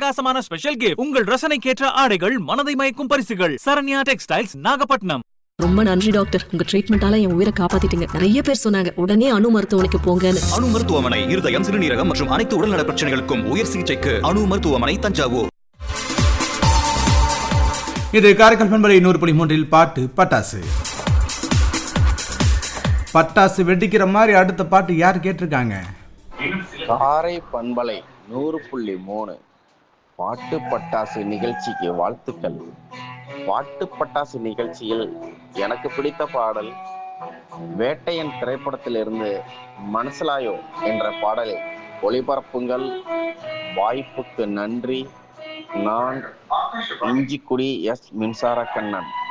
அட்டகாசமான special gift உங்கள் ரசனைக்கேற்ற ஆடைகள் மனதை மயக்கும் பரிசுகள் சரண்யா டெக்ஸ்டைல்ஸ் நாகப்பட்டினம் ரொம்ப நன்றி டாக்டர் உங்க ட்ரீட்மெண்டால என் உயிரை காப்பாத்திட்டீங்க நிறைய பேர் சொன்னாங்க உடனே அணு மருத்துவமனைக்கு போங்கன்னு அணு மருத்துவமனை இருதயம் சிறுநீரகம் மற்றும் அனைத்து உடல்நல பிரச்சனைகளுக்கும் உயர் சிகிச்சைக்கு அணு மருத்துவமனை தஞ்சாவூர் இது காரைக்கால் பண்பலை நூறு புள்ளி மூன்றில் பாட்டு பட்டாசு பட்டாசு வெடிக்கிற மாதிரி அடுத்த பாட்டு யார் கேட்டிருக்காங்க காரை பண்பலை நூறு புள்ளி மூணு பாட்டு பட்டாசு நிகழ்ச்சிக்கு வாழ்த்துக்கள் பாட்டு பட்டாசு நிகழ்ச்சியில் எனக்கு பிடித்த பாடல் வேட்டையன் திரைப்படத்திலிருந்து மனசிலாயோ என்ற பாடலை ஒளிபரப்புங்கள் வாய்ப்புக்கு நன்றி நான் இஞ்சிக்குடி எஸ் மின்சார கண்ணன்